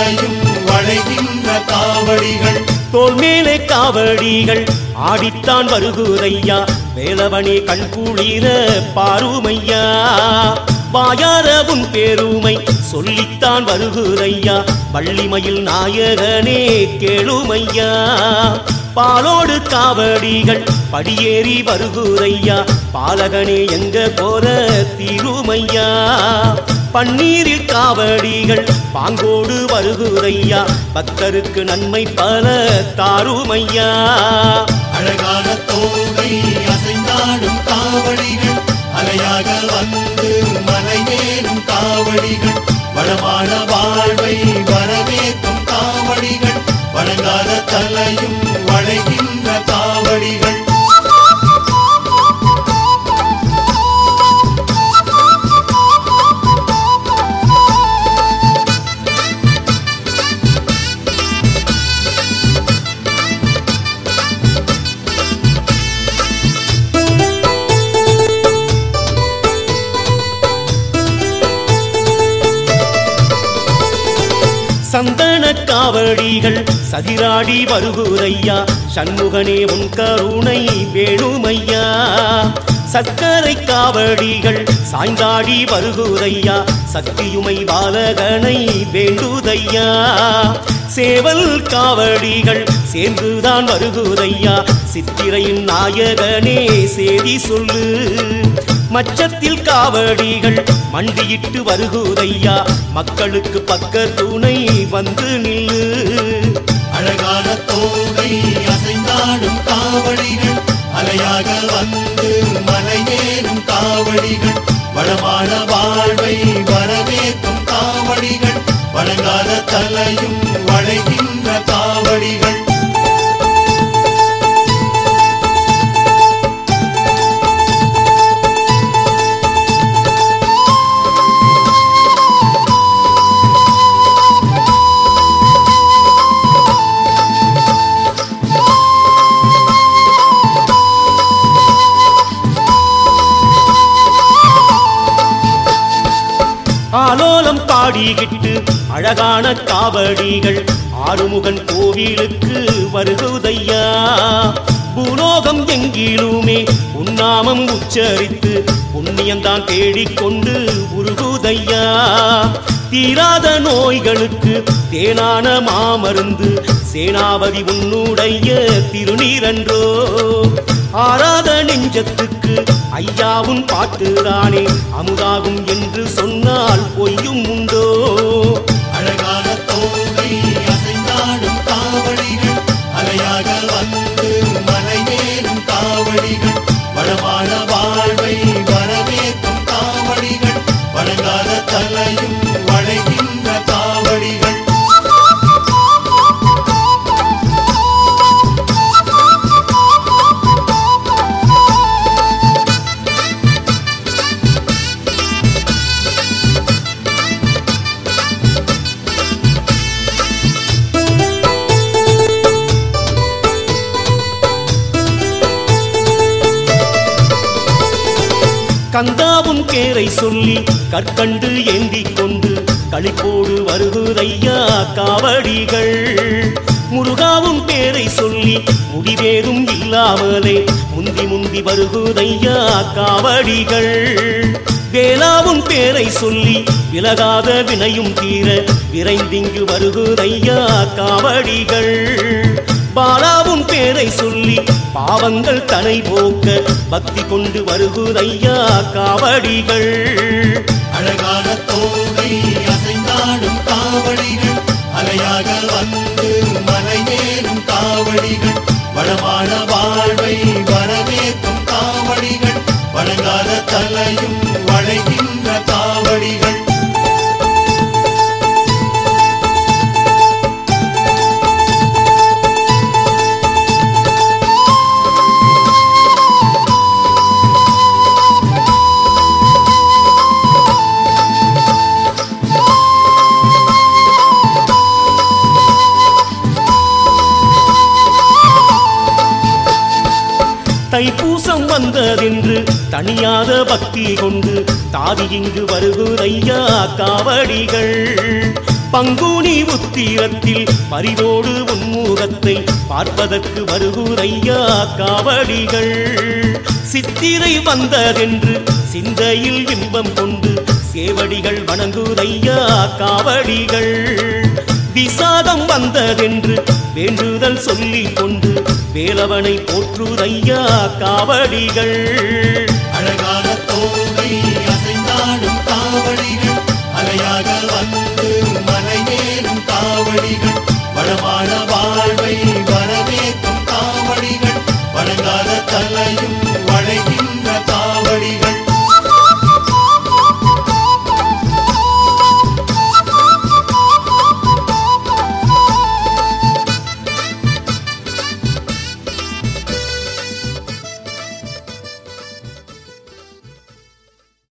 தலையும் வளைகின்ற காவடிகள் தோல் மேலே காவடிகள் ஆடித்தான் வருகுதையா வேலவனே கண் குளிர பாருமையா வாயார உன் பேருமை சொல்லித்தான் வருகுதையா வள்ளிமயில் நாயகனே கேளுமையா பாலோடு காவடிகள் படியேறி வருகுதையா பாலகனே எங்க போற தீருமையா பன்னீரில் காவடிகள் பாங்கோடு வருகுதையா பக்தருக்கு நன்மை பல தாருமையா அழகான தோகை அசைந்தாடும் காவடிகள் அலையாக வந்து மலையேறும் காவடிகள் வளமான வாழ்வை வரவேற்கும் காவடிகள் வணங்காத தலையும் வளைகின்ற காவடிகள் சந்தன காவடிகள் சதிராடி வருகுதையா சண்முகனே உன் கருணை வேணுமையா சர்க்கரை காவடிகள் சாய்ந்தாடி வருகுதையா சக்தியுமை பாலகனை வேண்டுதையா சேவல் காவடிகள் சேர்ந்துதான் வருகுதையா சித்திரையின் நாயகனே சேதி சொல்லு மச்சத்தில் காவடிகள் மண்டியிட்டு வருகுதையா மக்களுக்கு பக்க துணை வந்து நில்லு அழகான தோகை அசைந்தாடும் காவடிகள் அலையாக வந்து மலையேறும் காவடிகள் வளமான வாழ்வை வரவேற்கும் காவடிகள் வணங்காத தலையும் வளைகின்ற காவடிகள் ஆலோலம் பாடிக்கிட்டு அழகான காவடிகள் ஆறுமுகன் கோவிலுக்கு வருகுதையா பூலோகம் எங்கிலுமே உன்னாமம் உச்சரித்து புண்ணியம்தான் தேடிக்கொண்டு உருகுதையா தீராத நோய்களுக்கு தேனான மாமருந்து சேனாபதி உன்னுடைய திருநீரன்றோ ஆராத நெஞ்சத்துக்கு ஐயாவும் பாட்டுதானே அமுதாகும் என்று சொன்னால் பொய்யும் உண்டோ அழகான தோகை அசைந்தாடும் காவடிகள் அலையாக வந்து மலையேறும் காவடிகள் வளமான வாழ்வை வரவேற்கும் காவடிகள் வணங்காத தலையும் வளைகின்ற காவடிகள் கந்தாவும் கேரை சொல்லி கற்கண்டு ஏந்திக் கொண்டு களிப்போடு வருகுதையா காவடிகள் முருகாவும் பேரை சொல்லி முடிவேதும் இல்லாமலே முந்தி முந்தி வருகுதையா காவடிகள் வேளாவும் பேரை சொல்லி விலகாத வினையும் தீர விரைந்திங்கு வருகுதையா காவடிகள் பாலாவும் பேரை சொல்லி பாவங்கள் தனை போக்க பக்தி கொண்டு வருகுதையா காவடிகள் அழகான தோகை அசைந்தாடும் காவடிகள் அலையாக வந்து மலையேறும் காவடிகள் வளமான வாழ்வை வரவேற்கும் காவடிகள் வணங்காத தலையும் வளைகின்ற காவடிகள் தைப்பூசம் வந்ததென்று தனியாத பக்தி கொண்டு தாதி இங்கு வருகுதையா காவடிகள் பங்குனி உத்திரத்தில் பரிவோடு உன்முகத்தை பார்ப்பதற்கு வருகுரையா காவடிகள் சித்திரை வந்ததென்று சிந்தையில் இன்பம் கொண்டு சேவடிகள் வணங்குதையா காவடிகள் விசாதம் வந்ததென்று வேண்டுதல் சொல்லிக் கொண்டு வேலவனை போற்றுதையா காவடிகள்